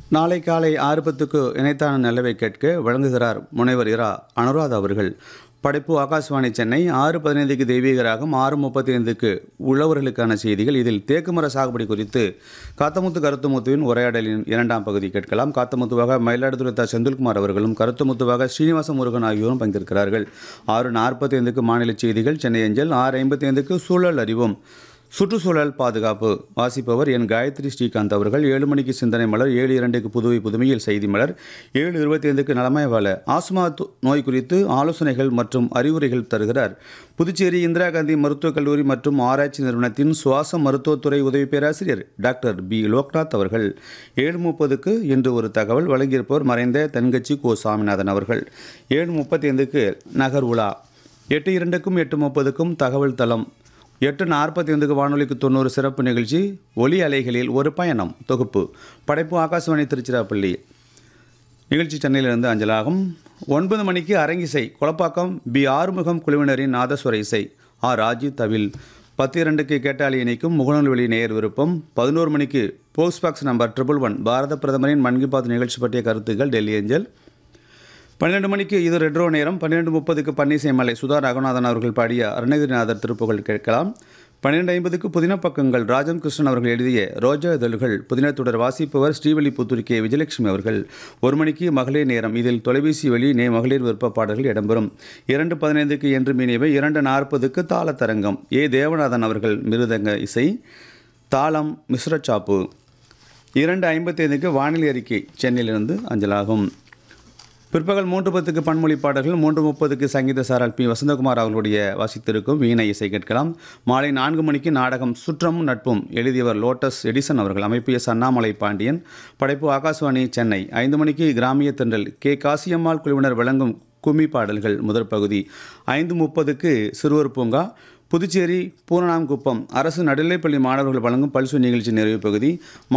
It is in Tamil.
நாளை காலை ஆறு பத்துக்கு இணைத்தான நிலவை கேட்க வழங்குகிறார் முனைவர் இரா அனுராதா அவர்கள் படைப்பு ஆகாஷ்வாணி சென்னை ஆறு பதினைந்துக்கு தெய்வீக ராகம் ஆறு முப்பத்தி ஐந்துக்கு உழவர்களுக்கான செய்திகள் இதில் தேக்குமர சாகுபடி குறித்து காத்தமுத்து கருத்துமுத்துவின் உரையாடலின் இரண்டாம் பகுதி கேட்கலாம் காத்தமுத்துவாக மயிலாடுதுறை தா செந்தில்குமார் அவர்களும் கருத்துமுத்துவாக ஸ்ரீனிவாச முருகன் ஆகியோரும் பங்கேற்கிறார்கள் ஆறு நாற்பத்தி ஐந்துக்கு மாநில செய்திகள் சென்னை அஞ்சல் ஆறு ஐம்பத்தி ஐந்துக்கு சூழல் அறிவும் சுற்றுச்சூழல் பாதுகாப்பு வாசிப்பவர் என் காயத்ரி ஸ்ரீகாந்த் அவர்கள் ஏழு மணிக்கு சிந்தனை மலர் ஏழு இரண்டுக்கு புதுவை புதுமையில் செய்தி மலர் ஏழு இருபத்தி ஐந்துக்கு நலமாய் வாழ ஆஸ்மா து- நோய் குறித்து ஆலோசனைகள் மற்றும் அறிவுரைகள் தருகிறார் புதுச்சேரி இந்திரா காந்தி மருத்துவக் கல்லூரி மற்றும் ஆராய்ச்சி நிறுவனத்தின் சுவாச மருத்துவத்துறை உதவி பேராசிரியர் டாக்டர் பி லோக்நாத் அவர்கள் ஏழு முப்பதுக்கு இன்று ஒரு தகவல் வழங்கியிருப்பவர் மறைந்த தென்கட்சி கோ சாமிநாதன் அவர்கள் ஏழு முப்பத்தி ஐந்துக்கு நகர் உலா எட்டு இரண்டுக்கும் எட்டு முப்பதுக்கும் தகவல் தளம் எட்டு நாற்பத்தி ஐந்துக்கு வானொலிக்கு தொண்ணூறு சிறப்பு நிகழ்ச்சி ஒலி அலைகளில் ஒரு பயணம் தொகுப்பு படைப்பு ஆகாசவாணி திருச்சிராப்பள்ளி நிகழ்ச்சி சென்னையிலிருந்து அஞ்சலாகும் ஒன்பது மணிக்கு அரங்கிசை குளப்பாக்கம் பி ஆறுமுகம் குழுவினரின் நாதஸ்வர இசை ஆர் ராஜி தவில் பத்து இரண்டுக்கு கேட்டாளி இணைக்கும் முகநூல்வெளி நேயர் விருப்பம் பதினோரு மணிக்கு post box number triple one பாரத பிரதமரின் மன் கி பாத் நிகழ்ச்சி பற்றிய கருத்துக்கள் டெல்லி ஏஞ்சல் பன்னிரெண்டு மணிக்கு இது ரெட்ரோ நேரம் பன்னிரெண்டு முப்பதுக்கு பன்னீர்செய்மலை சுதா ரகுநாதன் அவர்கள் பாடிய அருணகிரிநாதர் திருப்புகழ் கேட்கலாம் பன்னிரெண்டு ஐம்பதுக்கு புதின பக்கங்கள் ராஜம் கிருஷ்ணன் அவர்கள் எழுதிய ரோஜா இதழ்கள் புதினத்துடர் வாசிப்பவர் ஸ்ரீவல்லிபுத்தூர் கே விஜயலட்சுமி அவர்கள் ஒரு மணிக்கு மகளிர் நேரம் இதில் தொலைபேசி வழி நே மகளிர் விருப்ப பாடல்கள் இடம்பெறும் இரண்டு பதினைந்துக்கு என்று மீனியவை இரண்டு நாற்பதுக்கு தாளத்தரங்கம் ஏ தேவநாதன் அவர்கள் மிருதங்க இசை தாளம் மிஸ்ரச்சாப்பு இரண்டு ஐம்பத்தி ஐந்துக்கு வானிலை அறிக்கை சென்னையிலிருந்து அஞ்சலாகும் பிற்பகல் மூன்று பத்துக்கு பன்மொழி பாடல்கள் மூன்று முப்பதுக்கு சங்கீத சாரல் பி வசந்தகுமார் அவர்களுடைய வாசித்திருக்கும் வீணை இசை கேட்கலாம் மாலை நான்கு மணிக்கு நாடகம் சுற்றமும் நட்பும் எழுதியவர் லோட்டஸ் எடிசன் அவர்கள் அமைப்பு எஸ் அண்ணாமலை பாண்டியன் படைப்பு ஆகாஷ்வாணி சென்னை ஐந்து மணிக்கு கிராமிய தென்றல் கே காசியம்மாள் குழுவினர் வழங்கும் கும்மி பாடல்கள் முதற் பகுதி ஐந்து முப்பதுக்கு சிறுவர் பூங்கா புதுச்சேரி பூரணாங்குப்பம் அரசு நடுநிலைப்பள்ளி மாணவர்கள் வழங்கும் பல்சு நிகழ்ச்சி நிறைவு பகுதி